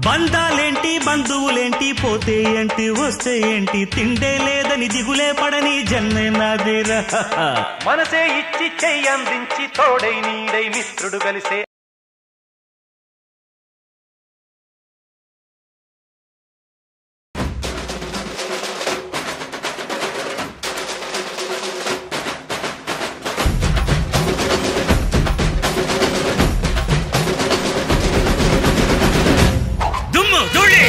బంధాలేంటి బంధువులేంటి పోతే ఏంటి వస్తే ఏంటి తిండే లేదని దిగులే పడని జన్మే నాదేరా మనసే ఇచ్చి చెయ్యందించి తోడై నీడై మిత్రుడు కలిసే దుమ్ము ధూళి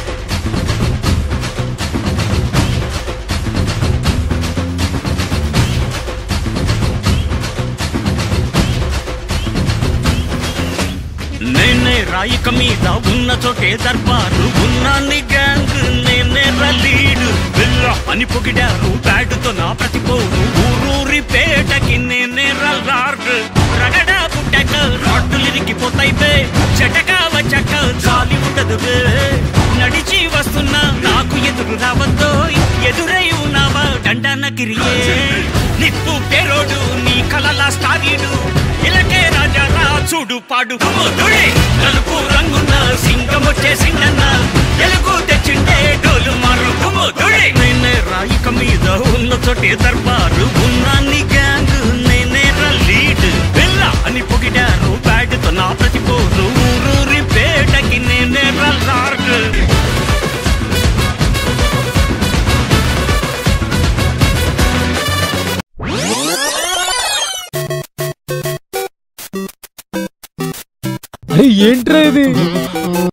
నేనే రాయిక మీద ఉన్న చోటే దర్బారు ఉన్నాన్ని గ్యాంగ్ నేనే లీడు బిల్ల అని పొగిడారు బ్యాటుతో నా ప్రతిపోరు ఊరూరి పేటకి నేనే రల్లార్డ్ రగడ పుట్టక రాడ్డులు ఇరిగిపోతాయి బే చెటక వచ్చాక జాలి ఉండదు బే నడిచి వస్తున్నా నాకు ఎదురు రావద్దో ఎదురై ఉన్నావా దండన గిరియే నిప్పు పేరోడు నీ కలల స్టారీడు ఇలకే రాజా రా చూడు పాడు దుడి నలుపు రంగున్న సింగం వచ్చేసిందన్న ఎలుగు తెచ్చిండే డోలు మారు దుడి నేనే రాయిక మీద ఉన్న చోటే దర్బారు ఉన్నాన్ని గ్యాంగ్ నేనే రా లీడ్ పిల్ల అని పొగిడారు బ్యాడ్తో నా ప్రతిపోరు ఊరూరి పేటకి నేనే రా లార్డ్ అరే ఏంట్రా ఇది